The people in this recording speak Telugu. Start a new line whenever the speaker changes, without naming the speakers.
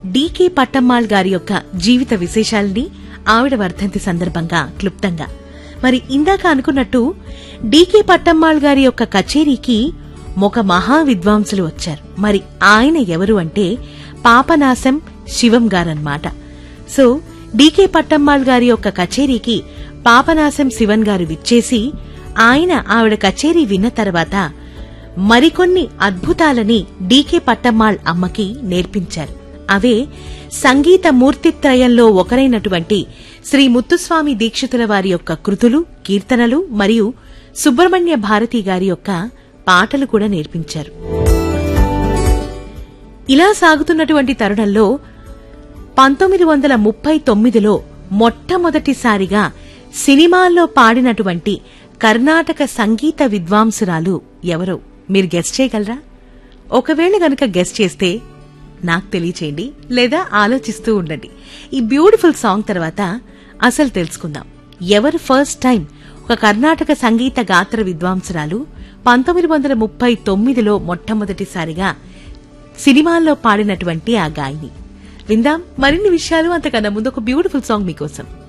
డీకే పట్టమ్మాళ్ గారి యొక్క జీవిత విశేషాల్ని ఆవిడ వర్ధంతి సందర్భంగా క్లుప్తంగా మరి ఇందాక అనుకున్నట్టు డీకే పట్టమ్మాళ్ గారి యొక్క కచేరీకి ఒక మహా విద్వాంసులు వచ్చారు మరి ఆయన ఎవరు అంటే పాపనాశం శివం గారన్నమాట సో డీకే పట్టమ్మాళ్ గారి యొక్క కచేరీకి పాపనాశం శివన్ గారు విచ్చేసి ఆయన ఆవిడ కచేరీ విన్న తర్వాత మరికొన్ని అద్భుతాలని డీకే పట్టమ్మాళ్ అమ్మకి నేర్పించారు అవే సంగీత మూర్తిత్రయంలో ఒకరైనటువంటి శ్రీ ముత్తుస్వామి దీక్షితుల వారి యొక్క కృతులు కీర్తనలు మరియు సుబ్రహ్మణ్య భారతి గారి యొక్క పాటలు కూడా నేర్పించారు ఇలా సాగుతున్నటువంటి తరుణంలో పంతొమ్మిది వందల ముప్పై తొమ్మిదిలో మొట్టమొదటిసారిగా సినిమాల్లో పాడినటువంటి కర్ణాటక సంగీత విద్వాంసురాలు ఎవరో మీరు గెస్ట్ చేయగలరా ఒకవేళ గనక గెస్ట్ చేస్తే నాకు తెలియచేయండి లేదా ఆలోచిస్తూ ఉండండి ఈ బ్యూటిఫుల్ సాంగ్ తర్వాత అసలు తెలుసుకుందాం ఎవరు ఫస్ట్ టైం ఒక కర్ణాటక సంగీత గాత్ర విద్వాంసురాలు పంతొమ్మిది వందల ముప్పై తొమ్మిదిలో మొట్టమొదటిసారిగా సినిమాల్లో పాడినటువంటి ఆ గాయని విందాం మరిన్ని విషయాలు అంతకన్నా ముందు ఒక బ్యూటిఫుల్ సాంగ్ మీకోసం